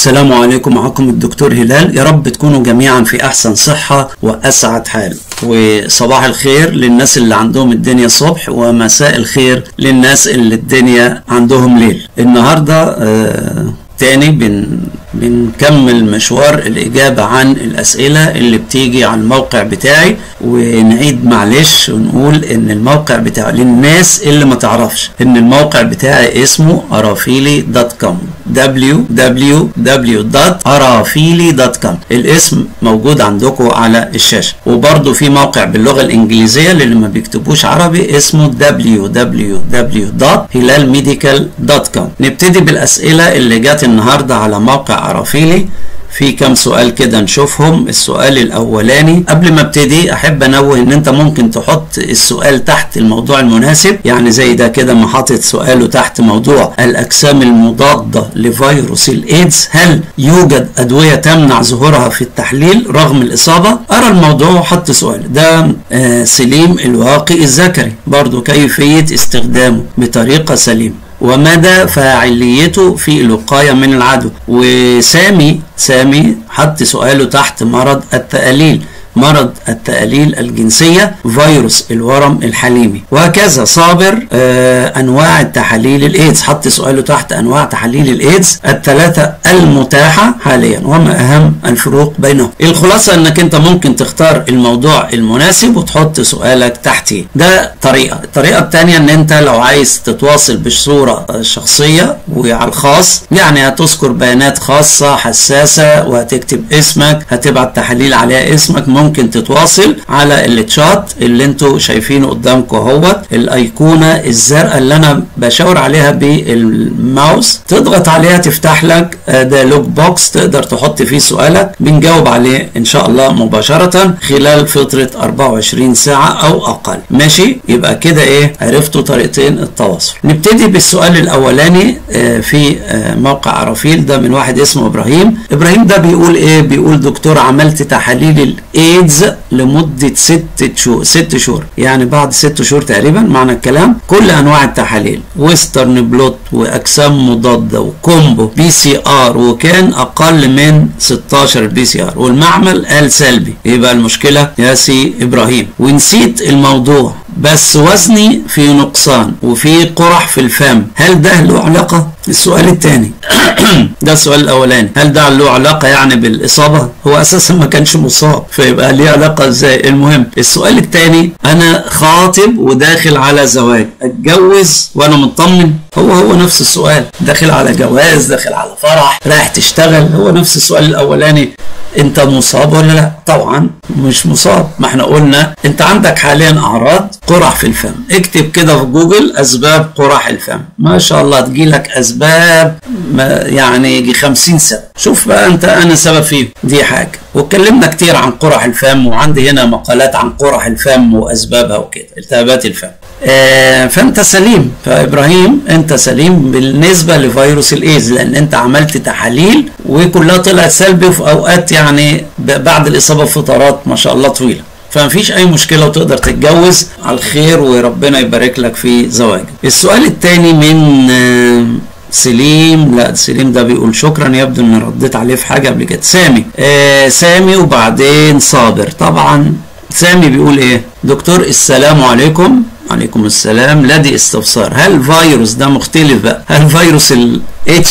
السلام عليكم معكم الدكتور هلال يا رب تكونوا جميعا في احسن صحة واسعد حال وصباح الخير للناس اللي عندهم الدنيا صبح ومساء الخير للناس اللي الدنيا عندهم ليل النهاردة آه تاني بن بنكمل مشوار الإجابة عن الأسئلة اللي بتيجي على الموقع بتاعي ونعيد معلش ونقول إن الموقع بتاعي للناس اللي ما تعرفش إن الموقع بتاعي اسمه أرافيلي دوت كوم www.arafili.com الاسم موجود عندكم على الشاشة وبرضو في موقع باللغة الإنجليزية للي ما بيكتبوش عربي اسمه www.hilalmedical.com نبتدي بالأسئلة اللي جت النهاردة على موقع عرافيلي في كم سؤال كده نشوفهم السؤال الاولاني قبل ما ابتدي احب انوه ان انت ممكن تحط السؤال تحت الموضوع المناسب يعني زي ده كده ما حاطط سؤاله تحت موضوع الاجسام المضاده لفيروس الايدز هل يوجد ادويه تمنع ظهورها في التحليل رغم الاصابه ارى الموضوع وحط سؤال ده آه سليم الواقي الذكري برضو كيفيه استخدامه بطريقه سليمه ومدى فاعليته في الوقاية من العدوى وسامي سامي حط سؤاله تحت مرض التأليل مرض التأليل الجنسية فيروس الورم الحليمي وهكذا صابر آه أنواع التحاليل الإيدز حط سؤاله تحت أنواع تحاليل الإيدز الثلاثة المتاحة حاليا وما أهم الفروق بينهم الخلاصة أنك أنت ممكن تختار الموضوع المناسب وتحط سؤالك تحتيه ده طريقة الطريقة الثانية أن أنت لو عايز تتواصل بصورة شخصية وعلى الخاص يعني هتذكر بيانات خاصة حساسة وهتكتب اسمك هتبعت تحاليل عليها اسمك ممكن تتواصل على التشات اللي انتوا شايفينه قدامكم اهوت الايقونه الزرقاء اللي انا بشاور عليها بالماوس تضغط عليها تفتح لك ده لوك بوكس تقدر تحط فيه سؤالك بنجاوب عليه ان شاء الله مباشره خلال فتره 24 ساعه او اقل ماشي يبقى كده ايه عرفتوا طريقتين التواصل نبتدي بالسؤال الاولاني في موقع عرافيل ده من واحد اسمه ابراهيم ابراهيم ده بيقول ايه بيقول دكتور عملت تحاليل ايدز لمدة ست شهور ست شهور يعني بعد ست شهور تقريبا معنى الكلام كل انواع التحاليل ويسترن بلوت واجسام مضادة وكومبو بي سي ار وكان اقل من 16 بي سي ار والمعمل قال سلبي يبقى المشكلة يا سي ابراهيم ونسيت الموضوع بس وزني في نقصان وفي قرح في الفم هل ده له علاقة السؤال الثاني ده السؤال الاولاني هل ده له علاقه يعني بالاصابه هو اساسا ما كانش مصاب فيبقى ليه علاقه ازاي المهم السؤال الثاني انا خاطب وداخل على زواج اتجوز وانا مطمن هو هو نفس السؤال داخل على جواز داخل على فرح رايح تشتغل هو نفس السؤال الاولاني انت مصاب ولا لا طبعا مش مصاب ما احنا قلنا انت عندك حاليا اعراض قرح في الفم اكتب كده في جوجل اسباب قرح الفم ما شاء الله تجيلك اسباب يعني يجي 50 سنه شوف بقى انت انا سبب فيه دي حاجه واتكلمنا كتير عن قرح الفم وعندي هنا مقالات عن قرح الفم واسبابها وكده التهابات الفم آه فانت سليم فابراهيم انت سليم بالنسبه لفيروس الايدز لان انت عملت تحاليل وكلها طلعت سلبي في اوقات يعني بعد الاصابه بفترات ما شاء الله طويله فمفيش اي مشكله وتقدر تتجوز على الخير وربنا يبارك لك في زواجك السؤال الثاني من آه سليم لا سليم ده بيقول شكرا يبدو اني رديت عليه في حاجه قبل كده سامي آه سامي وبعدين صابر طبعا سامي بيقول ايه دكتور السلام عليكم عليكم السلام لدي استفسار هل فيروس ده مختلف بقى هل فيروس ال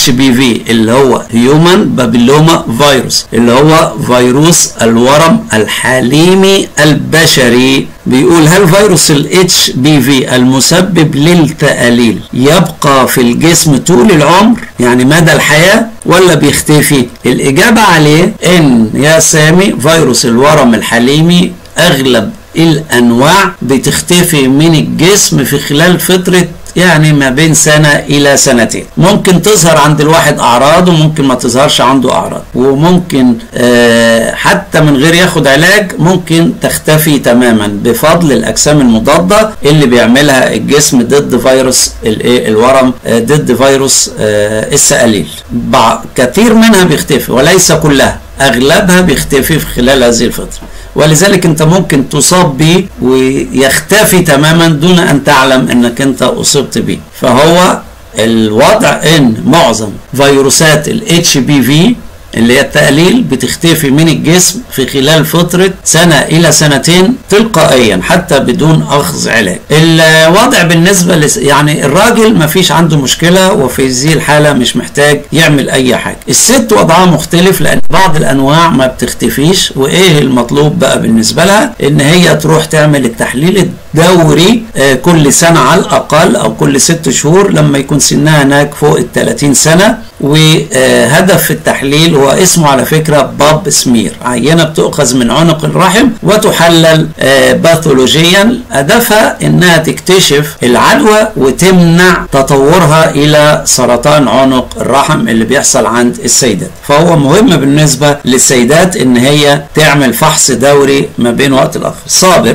HPV اللي هو هيومن بابيلوما فيروس اللي هو فيروس الورم الحليمي البشري بيقول هل فيروس ال HPV المسبب للتأليل يبقى في الجسم طول العمر يعني مدى الحياة ولا بيختفي الإجابة عليه إن يا سامي فيروس الورم الحليمي أغلب الانواع بتختفي من الجسم في خلال فتره يعني ما بين سنة إلى سنتين ممكن تظهر عند الواحد أعراض وممكن ما تظهرش عنده أعراض وممكن آه حتى من غير ياخد علاج ممكن تختفي تماما بفضل الأجسام المضادة اللي بيعملها الجسم ضد فيروس الورم آه ضد فيروس آه السقاليل كثير منها بيختفي وليس كلها أغلبها بيختفي في خلال هذه الفترة ولذلك انت ممكن تصاب به ويختفي تماما دون ان تعلم انك انت اصبت به فهو الوضع ان معظم فيروسات الاتش بي في اللي هي التقليل بتختفي من الجسم في خلال فترة سنة إلى سنتين تلقائيا حتى بدون أخذ علاج الوضع بالنسبة لس يعني الراجل ما فيش عنده مشكلة وفي هذه الحالة مش محتاج يعمل أي حاجة الست وضعها مختلف لأن بعض الأنواع ما بتختفيش وإيه المطلوب بقى بالنسبة لها إن هي تروح تعمل التحليل الدوري كل سنة على الأقل أو كل ست شهور لما يكون سنها هناك فوق ال 30 سنة وهدف التحليل هو اسمه على فكرة باب سمير عينة بتؤخذ من عنق الرحم وتحلل باثولوجيا هدفها انها تكتشف العدوى وتمنع تطورها الى سرطان عنق الرحم اللي بيحصل عند السيدات فهو مهم بالنسبة للسيدات ان هي تعمل فحص دوري ما بين وقت الاخر صابر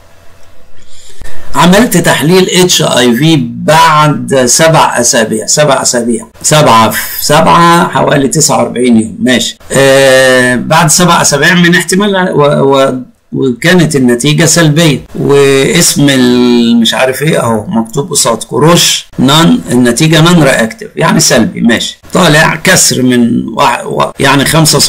عملت تحليل اتش اي في بعد سبع اسابيع سبع اسابيع سبعة في سبعة حوالي 49 يوم ماشي آه بعد سبع اسابيع من احتمال و, و وكانت النتيجة سلبية واسم مش عارف ايه اهو مكتوب قصاد كروش نان النتيجة نان رياكتيف يعني سلبي ماشي طالع كسر من واحد يعني 75%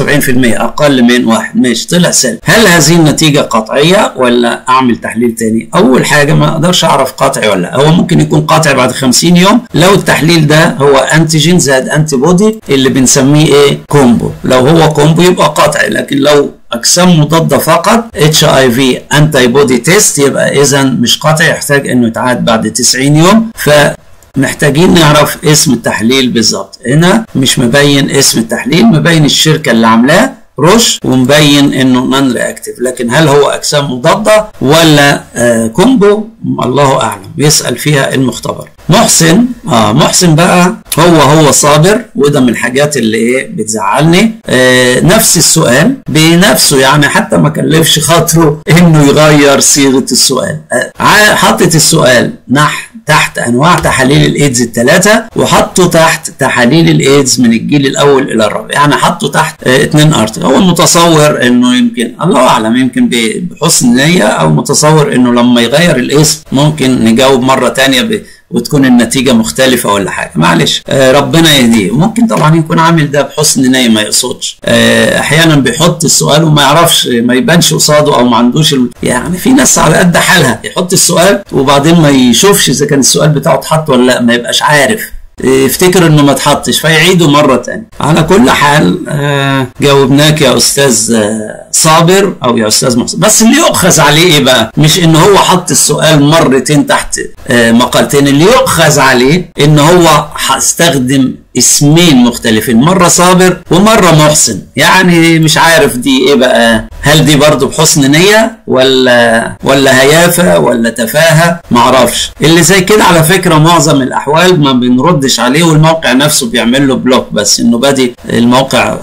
اقل من واحد ماشي طلع سلبي هل هذه النتيجة قطعية ولا اعمل تحليل تاني اول حاجة ما اقدرش اعرف قطعي ولا لا هو ممكن يكون قطعي بعد 50 يوم لو التحليل ده هو انتيجين زائد انتي بودي اللي بنسميه ايه كومبو لو هو كومبو يبقى قطعي لكن لو اجسام مضاده فقط اتش اي في انتي بودي تيست يبقى اذا مش قطعي يحتاج انه يتعاد بعد 90 يوم ف محتاجين نعرف اسم التحليل بالظبط هنا مش مبين اسم التحليل مبين الشركه اللي عاملاه روش ومبين انه نون رياكتيف لكن هل هو اجسام مضاده ولا آه كومبو الله اعلم يسال فيها المختبر محسن اه محسن بقى هو هو صابر وده من الحاجات اللي ايه بتزعلني آه نفس السؤال بنفسه يعني حتى ما كلفش خاطره انه يغير صيغه السؤال آه حطت السؤال نح تحت انواع تحاليل الايدز الثلاثه وحطوا تحت تحاليل الايدز من الجيل الاول الى الرابع يعني حطوا تحت اه اتنين ارتكل هو متصور انه يمكن الله اعلم يمكن بحسن نيه او متصور انه لما يغير الاسم ممكن نجاوب مره تانية ب وتكون النتيجه مختلفه ولا حاجه معلش آه ربنا يهديه ممكن طبعا يكون عامل ده بحسن نيه ما يقصدش آه احيانا بيحط السؤال وما يعرفش ما يبانش قصاده او ما عندوش ال... يعني في ناس على قد حالها يحط السؤال وبعدين ما يشوفش اذا كان السؤال بتاعه اتحط ولا لا ما يبقاش عارف يفتكر انه ما اتحطش فيعيده مره تانية على كل حال آه جاوبناك يا استاذ آه صابر او يا استاذ محسن بس اللي يؤخذ عليه ايه بقى مش ان هو حط السؤال مرتين تحت آه مقالتين اللي يؤخذ عليه ان هو هستخدم اسمين مختلفين مرة صابر ومرة محسن يعني مش عارف دي ايه بقى هل دي برضو بحسن نية ولا ولا هيافة ولا تفاهة معرفش اللي زي كده على فكرة معظم الاحوال ما بنردش عليه والموقع نفسه بيعمل له بلوك بس انه بادي الموقع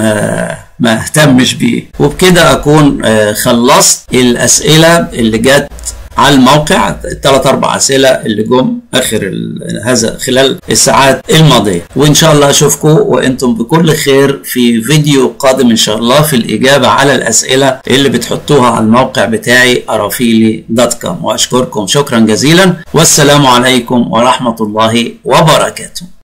ما ما اهتمش بيه وبكده اكون خلصت الاسئلة اللي جت على الموقع الثلاث اربع اسئله اللي جم اخر هذا خلال الساعات الماضيه وان شاء الله اشوفكم وانتم بكل خير في فيديو قادم ان شاء الله في الاجابه على الاسئله اللي بتحطوها على الموقع بتاعي ارافيلي دوت كوم واشكركم شكرا جزيلا والسلام عليكم ورحمه الله وبركاته